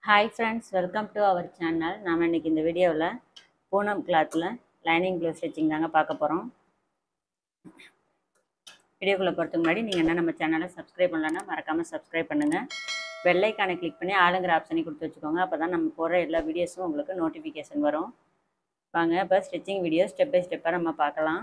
hi friends welcome to our channel நாம் இன்னைக்கு இந்த வீடியோவில் பூனம் கிளாத்தில் லைனிங் ப்ளவுஸ் ஸ்டிச்சிங் தாங்க பார்க்க போகிறோம் வீடியோக்குள்ளே போகிறதுக்கு முன்னாடி நீங்கள் என்ன நம்ம சேனலை சப்ஸ்கிரைப் பண்ணலன்னா மறக்காமல் சப்ஸ்கிரைப் பண்ணுங்கள் வெள்ளைக்கானை கிளிக் பண்ணி ஆளுங்கிற ஆப்ஷனை கொடுத்து வச்சுக்கோங்க அப்போ தான் நம்ம போடுற எல்லா வீடியோஸும் உங்களுக்கு நோட்டிஃபிகேஷன் வரும் வாங்க இப்போ ஸ்டிச்சிங் வீடியோ ஸ்டெப் பை ஸ்டெப்பாக நம்ம பார்க்கலாம்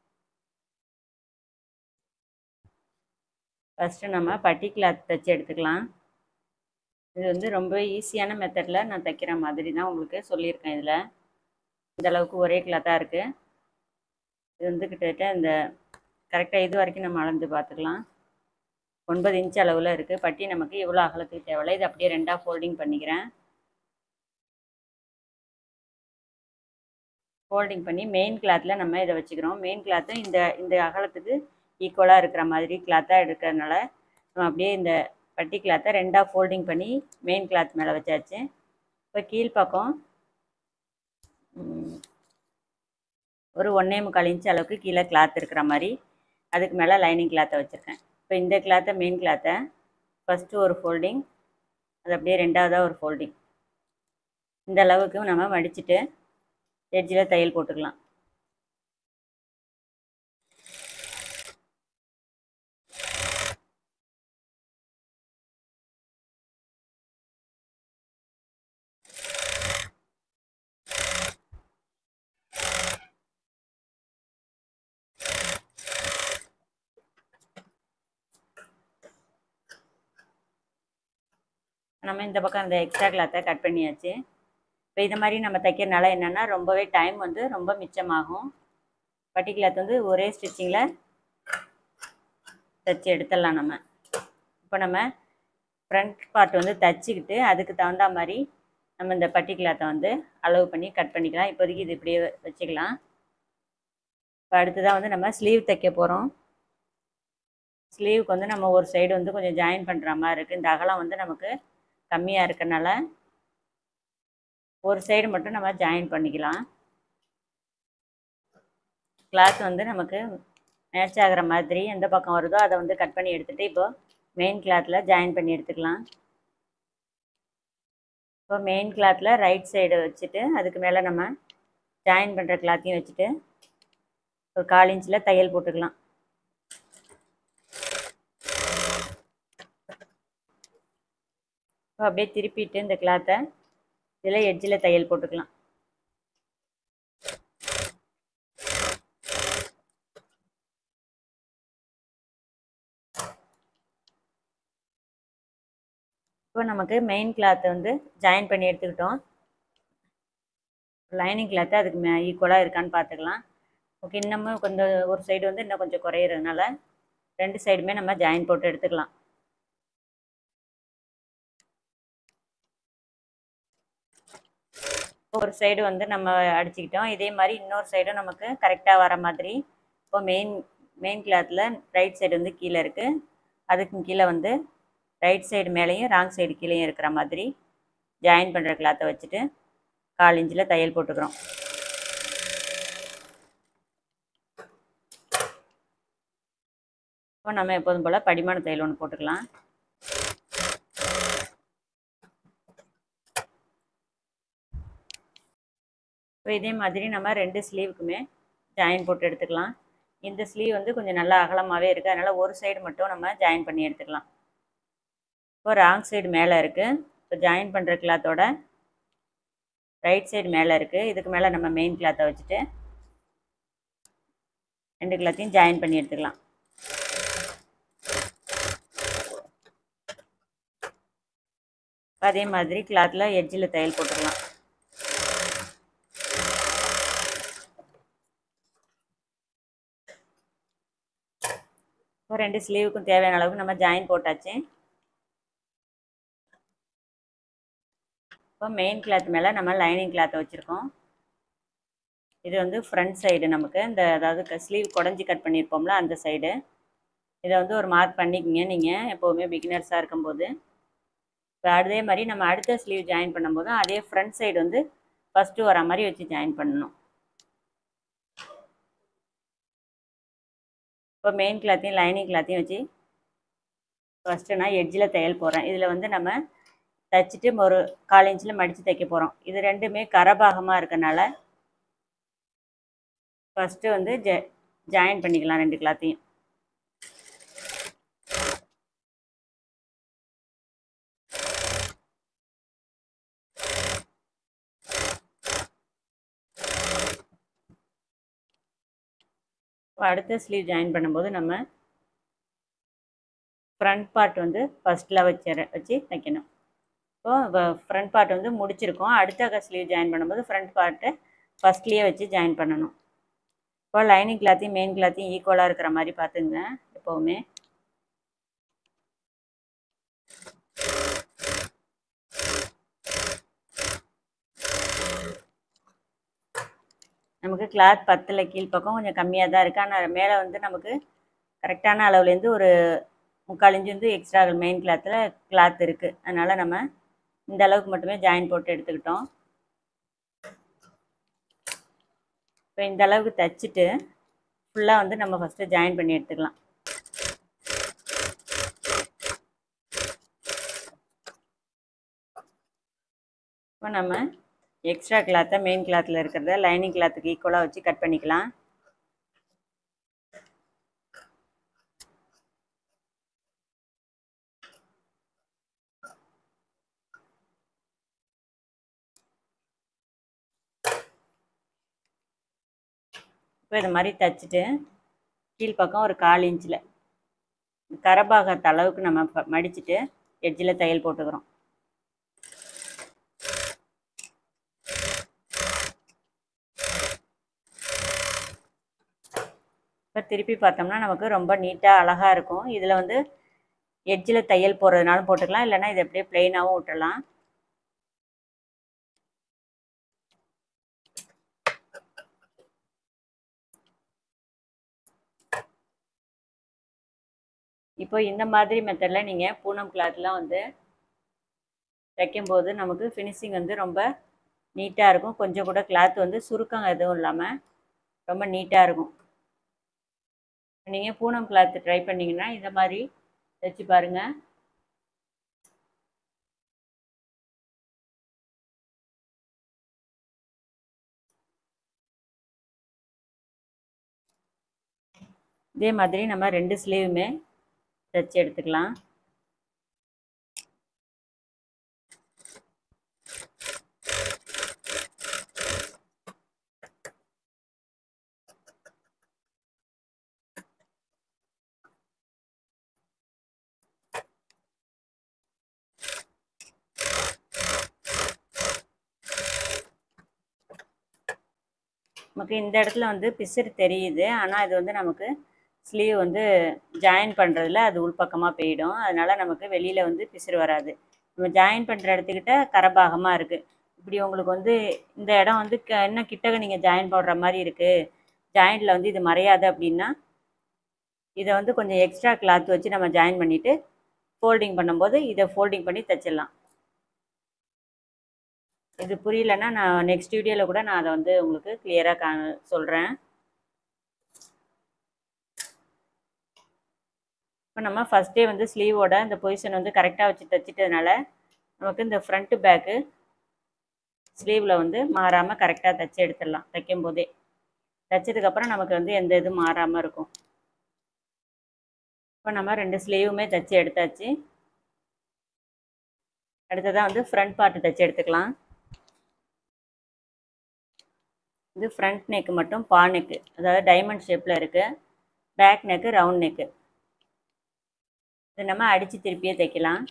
ஃபஸ்ட்டு நம்ம பட்டி கிளாத் தைச்சி எடுத்துக்கலாம் இது வந்து ரொம்ப ஈஸியான மெத்தடில் நான் தைக்கிற மாதிரி தான் உங்களுக்கு சொல்லியிருக்கேன் இதில் இந்த அளவுக்கு ஒரே கிளாத்தாக இருக்குது இது வந்து கிட்டத்தட்ட இந்த கரெக்டாக இது வரைக்கும் நம்ம அளந்து பார்த்துக்கலாம் ஒன்பது இன்ச் அளவில் இருக்குது பட்டி நமக்கு இவ்வளோ அகலத்துக்கு தேவையில்லை இது அப்படியே ரெண்டாக ஃபோல்டிங் பண்ணிக்கிறேன் ஃபோல்டிங் பண்ணி மெயின் கிளாத்தில் நம்ம இதை வச்சுக்கிறோம் மெயின் கிளாத்தும் இந்த இந்த அகலத்துக்கு ஈக்குவலாக இருக்கிற மாதிரி கிளாத்தாக இருக்கிறதுனால நம்ம அப்படியே இந்த பட்டி கிளாத்தை ரெண்டாக ஃபோல்டிங் பண்ணி மெயின் கிளாத் மேலே வச்சாச்சு இப்போ கீழ்ப்பக்கம் ஒரு ஒன்றே முக்கால் இன்ச் அளவுக்கு கீழே கிளாத் இருக்கிற மாதிரி அதுக்கு மேலே லைனிங் கிளாத்தை வச்சுருக்கேன் இப்போ இந்த கிளாத்தை மெயின் கிளாத்தை ஃபஸ்ட்டு ஒரு ஃபோல்டிங் அது அப்படியே ரெண்டாவதாக ஒரு ஃபோல்டிங் இந்த அளவுக்கு நம்ம மடிச்சுட்டு எட்ஜில் தையல் போட்டுக்கலாம் நம்ம இந்த பக்கம் அந்த எக்ஸ்ட்ரா கிளாத்தை கட் பண்ணியாச்சு இப்போ இது மாதிரி நம்ம தைக்கிறனால என்னென்னா ரொம்பவே டைம் வந்து ரொம்ப மிச்சமாகும் பட்டி கிளாத் வந்து ஒரே ஸ்டிச்சிங்கில் தைச்சி எடுத்துடலாம் நம்ம இப்போ நம்ம ஃப்ரண்ட் பார்ட் வந்து தைச்சிக்கிட்டு அதுக்கு தகுந்த மாதிரி நம்ம இந்த பட்டி கிளாத்தை வந்து அளவு பண்ணி கட் பண்ணிக்கலாம் இப்போதைக்கு இது இப்படியே வச்சுக்கலாம் இப்போ அடுத்ததாக வந்து நம்ம ஸ்லீவ் தைக்க போகிறோம் ஸ்லீவுக்கு வந்து நம்ம ஒரு சைடு வந்து கொஞ்சம் ஜாயின் பண்ணுற மாதிரி இருக்குது இந்த அகலம் வந்து நமக்கு கம்மியாக இருக்கனால ஒரு சைடு மட்டும் நம்ம ஜாயின் பண்ணிக்கலாம் கிளாத் வந்து நமக்கு மேட்ச் ஆகிற மாதிரி எந்த பக்கம் வருதோ அதை வந்து கட் பண்ணி எடுத்துகிட்டு இப்போ மெயின் கிளாத்தில் ஜாயின் பண்ணி எடுத்துக்கலாம் இப்போ மெயின் கிளாத்தில் ரைட் சைடு வச்சுட்டு அதுக்கு மேலே நம்ம ஜாயின் பண்ணுற கிளாத்தையும் வச்சுட்டு ஒரு கால் இன்ச்சில் தையல் போட்டுக்கலாம் இப்போ அப்படியே திருப்பிட்டு இந்த கிளாத்தை இதில் எட்ஜில் தையல் போட்டுக்கலாம் இப்போ நமக்கு மெயின் கிளாத்தை வந்து ஜாயின் பண்ணி எடுத்துக்கிட்டோம் லைனிங் கிளாத்து அதுக்கு மே ஈக்குவலாக இருக்கான்னு பார்த்துக்கலாம் ஓகே இன்னமும் கொஞ்சம் ஒரு சைடு வந்து இன்னும் கொஞ்சம் குறையிறதுனால ரெண்டு சைடுமே நம்ம ஜாயின் போட்டு எடுத்துக்கலாம் ஒரு சைடு வந்து நம்ம அடிச்சுக்கிட்டோம் இதே மாதிரி இன்னொரு சைடும் நமக்கு கரெக்டாக வர மாதிரி இப்போ மெயின் மெயின் கிளாத்தில் ரைட் சைடு வந்து கீழே இருக்குது அதுக்கு கீழே வந்து ரைட் சைடு மேலேயும் ராங் சைடு கீழேயும் இருக்கிற மாதிரி ஜாயின் பண்ணுற கிளாத்தை வச்சுட்டு கால் இன்ச்சில் தையல் போட்டுக்கிறோம் இப்போ நம்ம எப்போதும் போல் படிமான தையல் ஒன்று போட்டுக்கலாம் இப்போ இதே மாதிரி நம்ம ரெண்டு ஸ்லீவுக்குமே ஜாயின் போட்டு எடுத்துக்கலாம் இந்த ஸ்லீவ் வந்து கொஞ்சம் நல்லா அகலமாகவே இருக்குது அதனால் ஒரு சைடு மட்டும் நம்ம ஜாயின் பண்ணி எடுத்துக்கலாம் இப்போ ராங் சைடு மேலே இருக்குது இப்போ ஜாயின் பண்ணுற கிளாத்தோட ரைட் சைடு மேலே இருக்குது இதுக்கு மேலே நம்ம மெயின் கிளாத்தை வச்சுட்டு ரெண்டு கிளாத்தையும் ஜாயின் பண்ணி எடுத்துக்கலாம் அதே மாதிரி கிளாத்தில் எட்ஜில் தையல் போட்டுக்கலாம் இப்போ ரெண்டு ஸ்லீவுக்கும் தேவையான அளவுக்கு நம்ம ஜாயின் போட்டாச்சு இப்போ மெயின் கிளாத் மேலே நம்ம லைனிங் கிளாத்தை வச்சுருக்கோம் இது வந்து ஃப்ரண்ட் சைடு நமக்கு இந்த அதாவது ஸ்லீவ் குடஞ்சி கட் பண்ணியிருப்போம்ல அந்த சைடு இதை வந்து ஒரு மார்க் பண்ணிக்கிங்க நீங்கள் எப்போவுமே பிகினர்ஸாக இருக்கும்போது இப்போ அதே மாதிரி நம்ம அடுத்த ஸ்லீவ் ஜாயின் பண்ணும்போது அதே ஃப்ரண்ட் சைடு வந்து ஃபஸ்ட்டு வர மாதிரி வச்சு ஜாயின் பண்ணணும் இப்போ மெயின் கிளாத்தையும் லைனிங் கிளாத்தையும் வச்சு ஃபஸ்ட்டு நான் எட்ஜில் தையல் போடுறேன் இதில் வந்து நம்ம தைச்சிட்டு ஒரு கால் இன்ச்சில் மடித்து தைக்க போகிறோம் இது ரெண்டுமே கரபாகமாக இருக்கனால ஃபஸ்ட்டு வந்து ஜ ஜாயின் பண்ணிக்கலாம் ரெண்டு கிளாத்தையும் இப்போ அடுத்த ஸ்லீவ் ஜாயின் பண்ணும்போது நம்ம ஃப்ரண்ட் பார்ட் வந்து ஃபஸ்ட்டில் வச்சு வச்சு தைக்கணும் இப்போது ஃப்ரண்ட் பார்ட் வந்து முடிச்சிருக்கோம் அடுத்த ஸ்லீவ் ஜாயின் பண்ணும்போது ஃப்ரண்ட் பார்ட்டை ஃபஸ்ட்லேயே வச்சு ஜாயின் பண்ணணும் இப்போ லைனிங் கிளாத்தையும் மெயின் கிளாத்தையும் ஈக்குவலாக இருக்கிற மாதிரி பார்த்துங்க எப்போவுமே நமக்கு கிளாத் பத்தில் கீழ்ப்பக்கம் கொஞ்சம் கம்மியாக தான் இருக்குது ஆனால் மேலே வந்து நமக்கு கரெக்டான அளவுலேருந்து ஒரு முக்கால் இன்ச்சு வந்து எக்ஸ்ட்ரா மெயின் கிளாத்தில் கிளாத் இருக்குது அதனால் நம்ம இந்த அளவுக்கு மட்டுமே ஜாயின் போட்டு எடுத்துக்கிட்டோம் இப்போ இந்த அளவுக்கு தைச்சிட்டு ஃபுல்லாக வந்து நம்ம ஃபஸ்ட்டு ஜாயின் பண்ணி எடுத்துக்கலாம் இப்போ நம்ம எக்ஸ்ட்ரா கிளாத்தை மெயின் கிளாத்தில் இருக்கிறத லைனிங் கிளாத்துக்கு ஈக்குவலாக வச்சு கட் பண்ணிக்கலாம் இப்போ இது மாதிரி தைச்சிட்டு கீழ்ப்பக்கம் ஒரு கால் இன்ச்சில் கரபாகத்த அளவுக்கு நம்ம மடிச்சுட்டு எட்ஜில் தையல் போட்டுக்கிறோம் இப்போ திருப்பி பார்த்தோம்னா நமக்கு ரொம்ப நீட்டாக அழகாக இருக்கும் இதில் வந்து எட்ஜில் தையல் போடுறதுனாலும் போட்டுக்கலாம் இல்லைனா இதை அப்படியே ப்ளெயினாகவும் விட்டுடலாம் இப்போ இந்த மாதிரி மெத்தடில் நீங்கள் பூனம் கிளாத்லாம் வந்து தைக்கும்போது நமக்கு ஃபினிஷிங் வந்து ரொம்ப நீட்டாக இருக்கும் கொஞ்சம் கூட கிளாத் வந்து சுருக்கம் எதுவும் இல்லாமல் ரொம்ப நீட்டாக இருக்கும் நீங்கள் பூனம் கிளாத் ட்ரை பண்ணிங்கன்னா இந்த மாதிரி தைச்சி பாருங்கள் இதே மாதிரி நம்ம ரெண்டு ஸ்லீவுமே தைச்சி எடுத்துக்கலாம் நமக்கு இந்த இடத்துல வந்து பிசிறு தெரியுது ஆனால் இது வந்து நமக்கு ஸ்லீவ் வந்து ஜாயின் பண்ணுறதுல அது உள்பக்கமாக போயிடும் அதனால் நமக்கு வெளியில் வந்து பிசிறு வராது நம்ம ஜாயின் பண்ணுற இடத்துக்கிட்ட கரபாகமாக இருக்குது இப்படி உங்களுக்கு வந்து இந்த இடம் வந்து க இன்னும் கிட்டக நீங்கள் ஜாயின் போடுற மாதிரி இருக்குது ஜாயிண்டில் வந்து இது மறையாது அப்படின்னா இதை வந்து கொஞ்சம் எக்ஸ்ட்ரா கிளாத் வச்சு நம்ம ஜாயின் பண்ணிவிட்டு ஃபோல்டிங் பண்ணும்போது இதை ஃபோல்டிங் பண்ணி தைச்சிடலாம் இது புரியலன்னா நான் நெக்ஸ்ட் வீடியோவில் கூட நான் அதை வந்து உங்களுக்கு கிளியராக கா சொல்கிறேன் இப்போ நம்ம ஃபஸ்ட்டே வந்து ஸ்லீவோட இந்த பொசிஷன் வந்து கரெக்டாக வச்சு தைச்சிட்டதுனால நமக்கு இந்த ஃப்ரண்ட்டு பேக்கு ஸ்லீவில் வந்து மாறாமல் கரெக்டாக தைச்சி எடுத்துடலாம் தைக்கும் போதே தைச்சதுக்கப்புறம் நமக்கு வந்து எந்த இதுவும் மாறாமல் இருக்கும் இப்போ நம்ம ரெண்டு ஸ்லீவுமே தைச்சி எடுத்தாச்சு அடுத்ததாக வந்து ஃப்ரண்ட் பார்ட்டு தைச்சி எடுத்துக்கலாம் இது ஃப்ரண்ட் நெக்கு மட்டும் பா நெக்கு அதாவது டைமண்ட் ஷேப்பில் இருக்குது பேக் நெக்கு ரவுண்ட் நெக்கு இது நம்ம அடித்து திருப்பியே தைக்கலாம்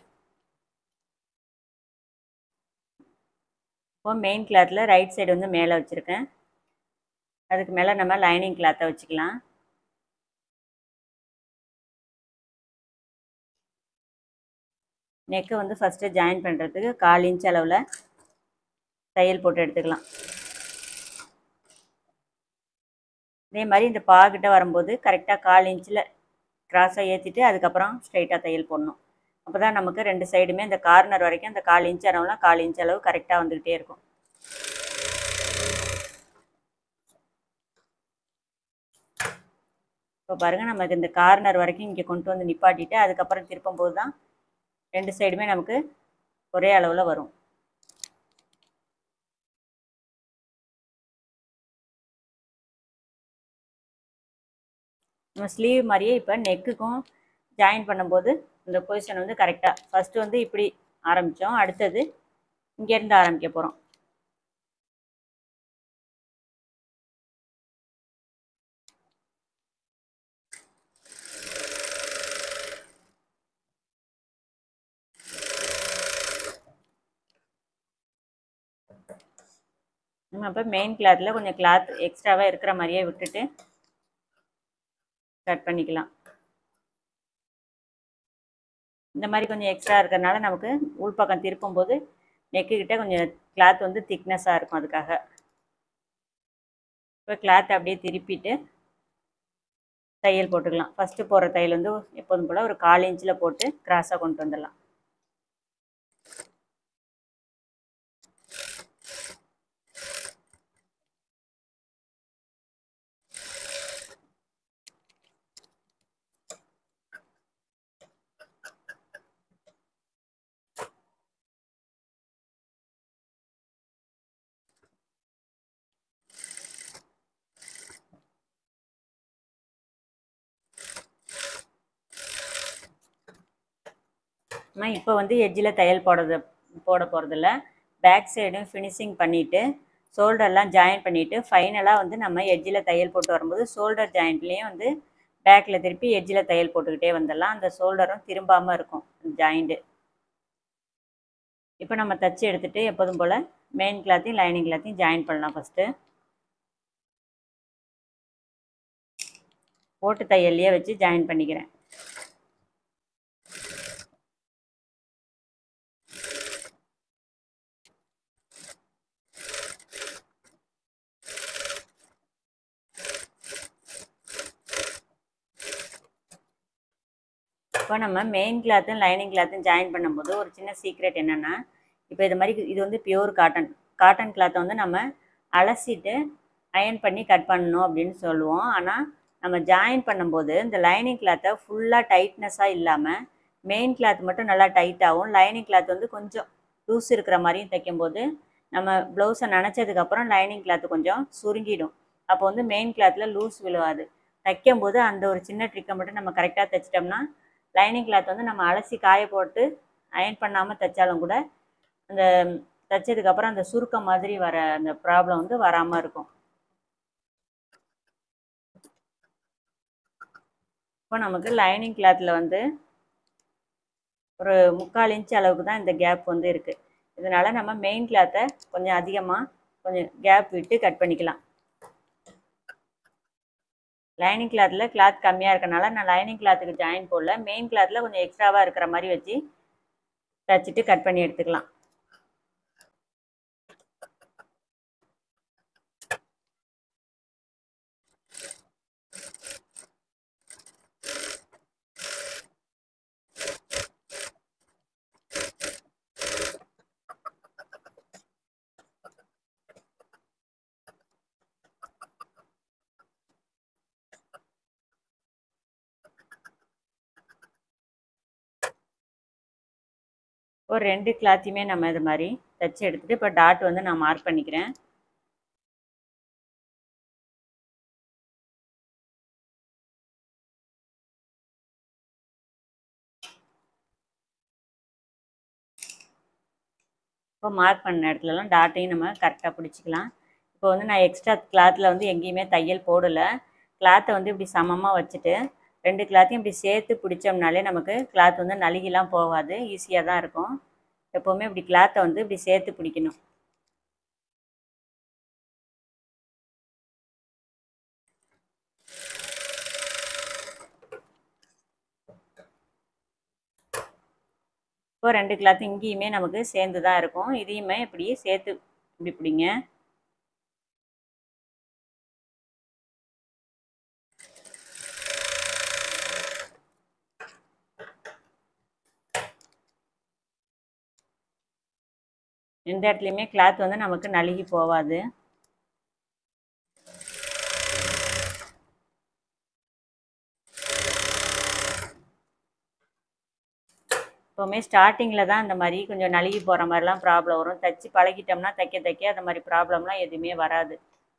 இப்போ மெயின் கிளாத்தில் ரைட் சைடு வந்து மேலே வச்சுருக்கேன் அதுக்கு மேலே நம்ம லைனிங் கிளாத்தை வச்சுக்கலாம் நெக்கை வந்து ஃபஸ்ட்டு ஜாயின் பண்ணுறதுக்கு கால் இன்ச் அளவில் தையல் போட்டு எடுத்துக்கலாம் இதே மாதிரி இந்த பாகிட்ட வரும்போது கரெக்டாக கால் இன்ச்சில் கிராஸாக ஏற்றிட்டு அதுக்கப்புறம் ஸ்ட்ரைட்டாக தையல் போடணும் அப்போ தான் நமக்கு ரெண்டு சைடுமே இந்த கார்னர் வரைக்கும் அந்த கால் இன்ச் அளவுலாம் கால் இன்ச் அளவு கரெக்டாக வந்துக்கிட்டே இருக்கும் இப்போ பாருங்கள் நமக்கு இந்த கார்னர் வரைக்கும் இங்கே கொண்டு வந்து நிப்பாட்டிட்டு அதுக்கப்புறம் திருப்பும் போது தான் ரெண்டு சைடுமே நமக்கு ஒரே அளவில் வரும் நம்ம ஸ்லீவ் மாதிரியே இப்போ நெக்குக்கும் ஜாயின் பண்ணும்போது இந்த பொசிஷன் வந்து கரெக்டாக ஃபஸ்ட்டு வந்து இப்படி ஆரம்பித்தோம் அடுத்தது இங்கேருந்து ஆரம்பிக்க போகிறோம் நம்ம இப்போ மெயின் கிளாத்தில் கொஞ்சம் கிளாத் எக்ஸ்ட்ராவாக இருக்கிற மாதிரியே விட்டுட்டு கட் பண்ணிக்கலாம் இந்த மாதிரி கொஞ்சம் எக்ஸ்ட்ரா இருக்கிறனால நமக்கு உள்பக்கம் திருப்பும் போது நெக்கு கிட்ட கொஞ்சம் கிளாத் வந்து திக்னஸாக இருக்கும் அதுக்காக இப்போ கிளாத் அப்படியே திருப்பிட்டு தையல் போட்டுக்கலாம் ஃபஸ்ட்டு போடுற தையல் வந்து எப்போதும் போல் ஒரு கால் இன்ச்சில் போட்டு கிராஸாக கொண்டு வந்துடலாம் நம்ம இப்போ வந்து எட்ஜில் தையல் போடுறது போட போகிறதில்ல பேக் சைடும் ஃபினிஷிங் பண்ணிவிட்டு ஷோல்டர்லாம் ஜாயின் பண்ணிவிட்டு ஃபைனலாக வந்து நம்ம எட்ஜில் தையல் போட்டு வரும்போது ஷோல்டர் ஜாயிண்ட்லேயும் வந்து பேக்கில் திருப்பி எட்ஜில் தையல் போட்டுக்கிட்டே வந்துடலாம் அந்த ஷோல்டரும் திரும்பாமல் இருக்கும் ஜாயிண்ட்டு இப்போ நம்ம தச்சு எடுத்துகிட்டு எப்போதும் போல் மெயின் கிளாத்தையும் லைனிங் கிளாத்தையும் ஜாயின் பண்ணலாம் ஃபஸ்ட்டு ஓட்டு தையல்லையே வச்சு ஜாயின் பண்ணிக்கிறேன் இப்போ நம்ம மெயின் கிளாத்தும் லைனிங் கிளாத்தும் ஜாயின் பண்ணும்போது ஒரு சின்ன சீக்ரெட் என்னென்னா இப்போ இது மாதிரி இது வந்து பியூர் காட்டன் காட்டன் கிளாத்தை வந்து நம்ம அலசிட்டு அயன் பண்ணி கட் பண்ணணும் அப்படின்னு சொல்லுவோம் ஆனால் நம்ம ஜாயின் பண்ணும்போது இந்த லைனிங் கிளாத்தை ஃபுல்லாக டைட்னஸாக இல்லாமல் மெயின் கிளாத் மட்டும் நல்லா டைட்டாகவும் லைனிங் கிளாத் வந்து கொஞ்சம் லூஸ் இருக்கிற மாதிரியும் தைக்கும்போது நம்ம ப்ளவுஸை நினச்சதுக்கப்புறம் லைனிங் கிளாத்து கொஞ்சம் சுருங்கிடும் அப்போ வந்து மெயின் கிளாத்தில் லூஸ் விழுவாது தைக்கும்போது அந்த ஒரு சின்ன ட்ரிக்கை மட்டும் நம்ம கரெக்டாக தைச்சிட்டோம்னா லைனிங் கிளாத் வந்து நம்ம அலசி காய போட்டு அயன் பண்ணாமல் தைச்சாலும் கூட அந்த தைச்சதுக்கப்புறம் அந்த சுருக்கம் மாதிரி வர அந்த ப்ராப்ளம் வந்து வராமல் இருக்கும் இப்போ நமக்கு லைனிங் கிளாத்தில் வந்து ஒரு முக்கால் இன்ச் அளவுக்கு தான் இந்த கேப் வந்து இருக்குது இதனால் நம்ம மெயின் கிளாத்தை கொஞ்சம் அதிகமாக கொஞ்சம் கேப் விட்டு கட் பண்ணிக்கலாம் லைனிங் கிளாத்தில் கிளாத் கம்மியாக இருக்கனால நான் லைனிங் கிளாத்துக்கு ஜாயின் போடல மெயின் கிளாத்தில் கொஞ்சம் எக்ஸ்ட்ராவாக இருக்கிற மாதிரி வச்சு தைச்சிட்டு கட் பண்ணி எடுத்துக்கலாம் ஒரு ரெண்டு கிளாத்தையுமே நம்ம இது மாதிரி தைச்சி எடுத்துகிட்டு இப்போ டாட் வந்து நான் மார்க் பண்ணிக்கிறேன் இப்போ மார்க் பண்ண இடத்துலலாம் டாட்டையும் நம்ம கரெக்டாக பிடிச்சிக்கலாம் இப்போ வந்து நான் எக்ஸ்ட்ரா கிளாத்தில் வந்து எங்கேயுமே தையல் போடலை கிளாத்தை வந்து இப்படி சமமாக வச்சுட்டு ரெண்டு கிளாத்தையும் இப்படி சேர்த்து பிடிச்சோம்னாலே நமக்கு கிளாத் வந்து நழுகிலாம் போகாது ஈஸியாக தான் இருக்கும் எப்போவுமே இப்படி கிளாத்தை வந்து இப்படி சேர்த்து பிடிக்கணும் இப்போ ரெண்டு கிளாத்து இங்கேயுமே நமக்கு சேர்ந்து தான் இருக்கும் இதையுமே இப்படி சேர்த்து இப்படி பிடிங்க எந்த இடத்துலையுமே கிளாத் வந்து நமக்கு நழுகி போகாது இப்போ எப்போவுமே ஸ்டார்டிங்கில் தான் இந்த மாதிரி கொஞ்சம் நழுகி போகிற மாதிரிலாம் ப்ராப்ளம் வரும் தைச்சி பழகிட்டோம்னா தைக்க தைக்க அந்த மாதிரி ப்ராப்ளம்லாம் எதுவுமே வராது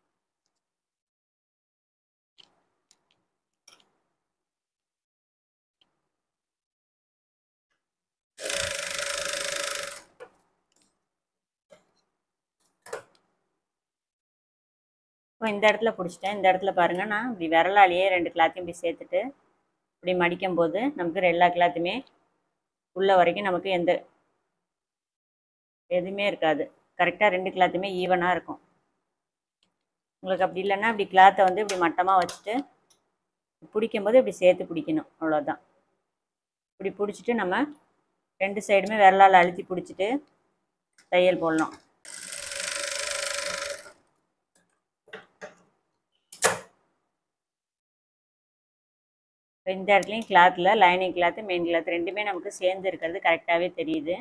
இப்போ இந்த இடத்துல பிடிச்சிட்டேன் இந்த இடத்துல பாருங்கள் நான் இப்படி விரலாலேயே ரெண்டு கிளாத்தையும் இப்படி சேர்த்துட்டு இப்படி மடிக்கும் போது நமக்கு எல்லா கிளாத்துமே உள்ள வரைக்கும் நமக்கு எந்த எதுவுமே இருக்காது கரெக்டாக ரெண்டு கிளாத்துமே ஈவனாக இருக்கும் உங்களுக்கு அப்படி இல்லைன்னா இப்படி கிளாத்தை வந்து இப்படி மட்டமாக வச்சுட்டு பிடிக்கும்போது இப்படி சேர்த்து பிடிக்கணும் அவ்வளோதான் இப்படி பிடிச்சிட்டு நம்ம ரெண்டு சைடுமே விரலால் அழுத்தி பிடிச்சிட்டு தையல் போடலாம் இப்போ இந்த இடத்துலையும் கிளாத்தில் லைனிங் கிளாத்து மெயின் கிளாத் ரெண்டுமே நமக்கு சேர்ந்து இருக்கிறது கரெக்டாகவே தெரியுது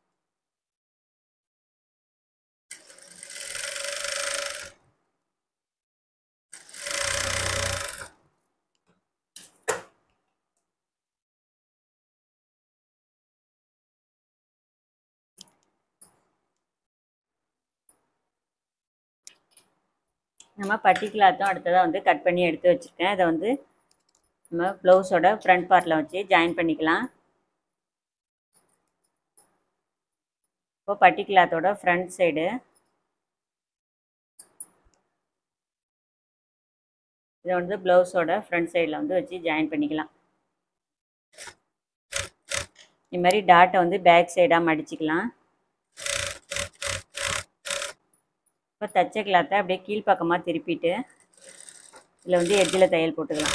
நம்ம பட்டி கிளாத்தும் அடுத்ததாக வந்து கட் பண்ணி எடுத்து வச்சுருக்கேன் இதை வந்து நம்ம ப்ளவுஸோட ஃப்ரண்ட் பார்ட்டில் வச்சு ஜாயின் பண்ணிக்கலாம் இப்போ பட்டி கிளாத்தோட ஃப்ரண்ட் சைடு இதை வந்து ப்ளவுஸோட ஃப்ரண்ட் சைடில் வந்து வச்சு ஜாயின் பண்ணிக்கலாம் இது மாதிரி டாட்டை வந்து பேக் சைடாக மடிச்சுக்கலாம் இப்போ தச்ச கிளாத்தை அப்படியே கீழ்ப்பக்கமாக திருப்பிட்டு இதில் வந்து எட்ஜில் தையல் போட்டுக்கலாம்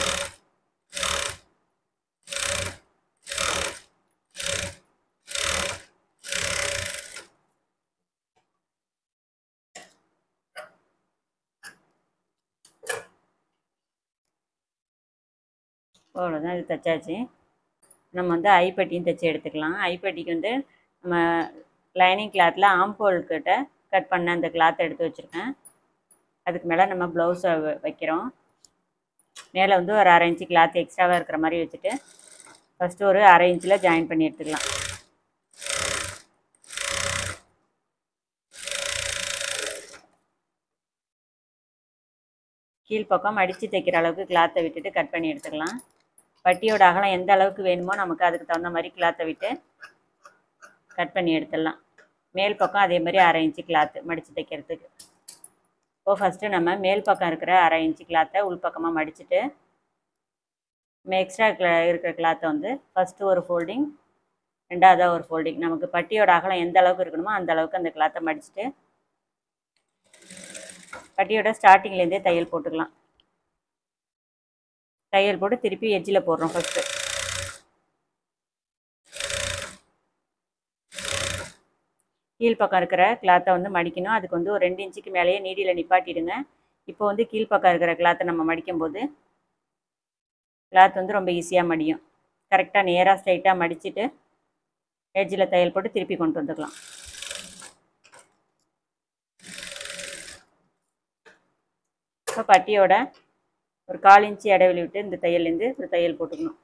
அவ்வளோதான் இது தைச்சாச்சு நம்ம வந்து ஐப்பட்டியும் தைச்சி எடுத்துக்கலாம் ஐப்பட்டிக்கு வந்து நம்ம லைனிங் கிளாத்தில் ஆம்போல் கிட்ட கட் பண்ண அந்த கிளாத்தை எடுத்து வச்சுருக்கேன் அதுக்கு மேலே நம்ம ப்ளவுஸை வைக்கிறோம் மேலே வந்து ஒரு அரை இன்ச்சு கிளாத் எக்ஸ்ட்ராவாக இருக்கிற மாதிரி வச்சுட்டு ஃபஸ்ட்டு ஒரு அரை இன்ச்சில் ஜாயின் பண்ணி எடுத்துக்கலாம் கீழ்ப்பக்கம் அடித்து தைக்கிற அளவுக்கு கிளாத்தை விட்டுட்டு கட் பண்ணி எடுத்துக்கலாம் பட்டியோட அகலம் எந்த அளவுக்கு வேணுமோ நமக்கு அதுக்கு தகுந்த மாதிரி கிளாத்தை விட்டு கட் பண்ணி எடுத்துடலாம் மேல் பக்கம் அதே மாதிரி அரை இன்ச்சு கிளாத்து மடித்து தைக்கிறதுக்கு இப்போது ஃபஸ்ட்டு நம்ம மேல் பக்கம் இருக்கிற அரை இன்ச்சு கிளாத்தை உள்பக்கமாக மடிச்சுட்டு நம்ம எக்ஸ்ட்ரா கிளா இருக்கிற கிளாத்தை வந்து ஃபஸ்ட்டு ஒரு ஃபோல்டிங் ரெண்டாவதாக ஒரு ஃபோல்டிங் நமக்கு பட்டியோட அகலம் எந்த அளவுக்கு இருக்கணுமோ அந்த அளவுக்கு அந்த கிளாத்தை மடிச்சுட்டு பட்டியோட ஸ்டார்டிங்லேருந்தே தையல் போட்டுக்கலாம் தையல் போட்டு திருப்பி எட்ஜில் போடுறோம் ஃபஸ்ட்டு கீழ்ப்பக்கம் இருக்கிற கிளாத்தை வந்து மடிக்கணும் அதுக்கு வந்து ஒரு ரெண்டு இன்ச்சுக்கு மேலேயே நீடியில் நிப்பாட்டிடுங்க இப்போ வந்து கீழ்ப்பக்கம் இருக்கிற கிளாத்தை நம்ம மடிக்கும்போது கிளாத் வந்து ரொம்ப ஈஸியாக மடியும் கரெக்டாக நேராக ஸ்ட்ரைட்டாக மடிச்சுட்டு எட்ஜில் தையல் போட்டு திருப்பி கொண்டு வந்துக்கலாம் இப்போ பட்டியோட ஒரு கால் இன்ச்சு இடைவெளி விட்டு இந்த தையல்லேருந்து ஒரு தையல் போட்டுக்கணும்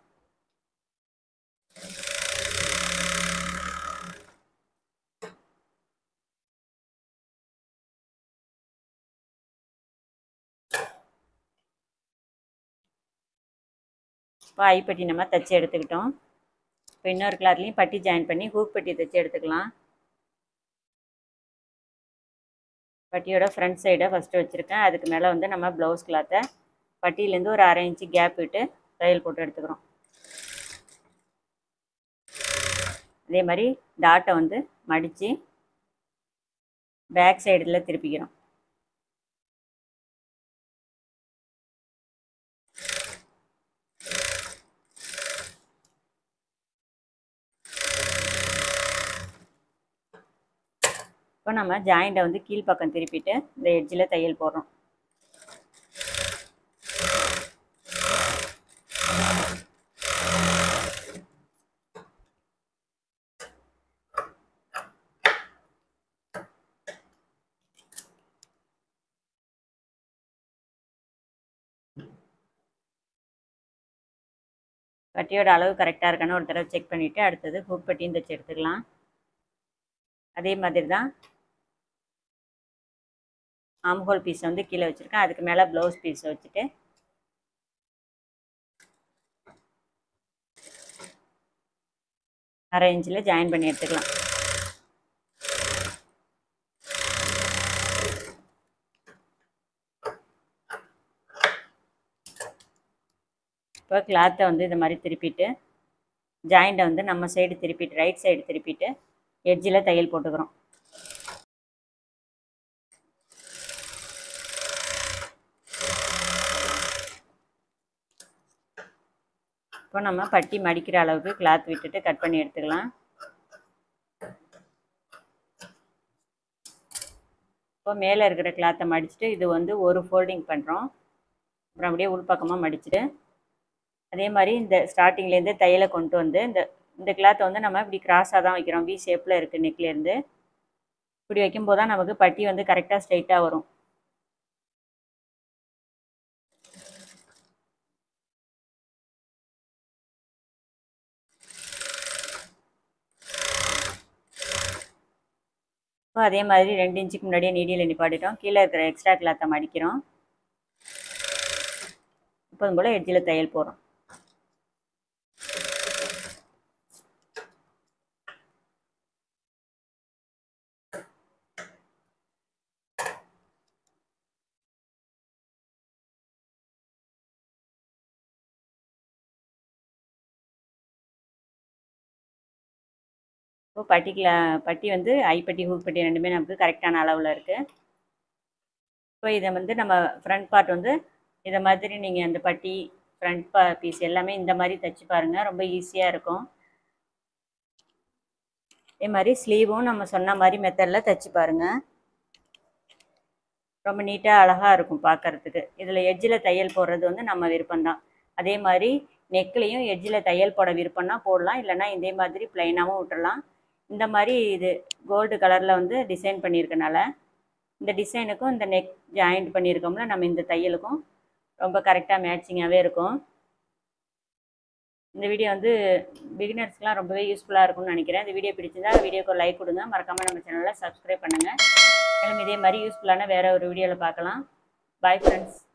இப்போ ஐப்பட்டி நம்ம தைச்சி எடுத்துக்கிட்டோம் இப்போ இன்னொரு கிளாத்லேயும் பட்டி ஜாயின் பண்ணி ஹூக் பட்டி தைச்சி எடுத்துக்கலாம் பட்டியோட ஃப்ரண்ட் சைடை ஃபஸ்ட்டு வச்சுருக்கேன் அதுக்கு மேலே வந்து நம்ம ப்ளவுஸ் கிளாத்தை பட்டியிலேருந்து ஒரு அரை இன்ச்சு கேப் விட்டு தையல் போட்டு எடுத்துக்கிறோம் அதே மாதிரி டாட்டை வந்து மடித்து பேக் சைடில் திருப்பிக்கிறோம் இப்போ நம்ம ஜாயிண்ட்டை வந்து கீழ்ப்பக்கம் திருப்பிட்டு இந்த எட்ஜில் தையல் போடுறோம் பட்டியோட அளவு கரெக்டாக இருக்கான்னு ஒரு தடவை செக் பண்ணிவிட்டு அடுத்தது ஹூக் பட்டியும் தைச்சு எடுத்துக்கலாம் அதே மாதிரி தான் ஆம்ஹோல் பீஸ் வந்து கீழே வச்சுருக்கேன் அதுக்கு மேலே ப்ளவுஸ் பீஸ் வச்சுட்டு அரை இன்ச்சில் ஜாயின் பண்ணி எடுத்துக்கலாம் இப்போ கிளாத்தை வந்து இந்த மாதிரி திருப்பிட்டு ஜாயிண்ட்டை வந்து நம்ம சைடு திருப்பிட்டு ரைட் சைடு திருப்பிட்டு எட்ஜில் தையல் போட்டுக்கிறோம் இப்போ நம்ம பட்டி மடிக்கிற அளவுக்கு கிளாத் விட்டுட்டு கட் பண்ணி எடுத்துக்கலாம் இப்போ மேலே இருக்கிற கிளாத்தை மடிச்சுட்டு இது வந்து ஒரு ஃபோல்டிங் பண்ணுறோம் அப்புறம் அப்படியே உள்பக்கமாக மடிச்சுட்டு அதே மாதிரி இந்த ஸ்டார்டிங்லேருந்து தையலை கொண்டு வந்து இந்த இந்த கிளாத்தை வந்து நம்ம இப்படி கிராஸாக தான் வைக்கிறோம் வி ஷேப்பில் இருக்குது நெக்லேருந்து இப்படி வைக்கும்போது தான் நமக்கு பட்டி வந்து கரெக்டாக ஸ்ட்ரைட்டாக வரும் இப்போ அதே மாதிரி ரெண்டு இன்ச்சுக்கு முன்னாடியே நீடியில் நிப்பாட்டிட்டோம் கீழே இருக்கிற எக்ஸ்ட்ரா கிளாத்தை மடிக்கிறோம் இப்போதும் போல் எட்ஜில் தையல் போடுறோம் இப்போ பட்டிக்கில் பட்டி வந்து ஐப்பட்டி ஹூக் பட்டி ரெண்டுமே நமக்கு கரெக்டான அளவில் இருக்குது இப்போ இதை வந்து நம்ம ஃப்ரண்ட் பார்ட் வந்து இதை மாதிரி நீங்கள் அந்த பட்டி ஃப்ரண்ட் பா பீஸ் எல்லாமே இந்த மாதிரி தைச்சி பாருங்கள் ரொம்ப ஈஸியாக இருக்கும் இதே மாதிரி ஸ்லீவும் நம்ம சொன்ன மாதிரி மெத்தடில் தைச்சி பாருங்கள் ரொம்ப நீட்டாக அழகாக இருக்கும் பார்க்குறதுக்கு இதில் எட்ஜில் தையல் போடுறது வந்து நம்ம விருப்பம்தான் அதே மாதிரி நெக்லேயும் எட்ஜில் தையல் போட விருப்பம்னா போடலாம் இல்லைனா இதே மாதிரி ப்ளைனாகவும் விட்டுறலாம் இந்த மாதிரி இது கோல்டு கலரில் வந்து டிசைன் பண்ணியிருக்கனால இந்த டிசைனுக்கும் இந்த நெக் ஜாயிண்ட் பண்ணியிருக்கோம்ல நம்ம இந்த தையலுக்கும் ரொம்ப கரெக்டாக மேட்சிங்காகவே இருக்கும் இந்த வீடியோ வந்து பிகினர்ஸ்க்குலாம் ரொம்பவே யூஸ்ஃபுல்லாக இருக்கும்னு நினைக்கிறேன் இந்த வீடியோ பிடிச்சிருந்தா வீடியோக்கு ஒரு லைக் கொடுங்க மறக்காமல் நம்ம சேனலை சப்ஸ்கிரைப் பண்ணுங்கள் மேலும் இதே மாதிரி யூஸ்ஃபுல்லான வேறு ஒரு வீடியோவில் பார்க்கலாம் பாய் ஃப்ரெண்ட்ஸ்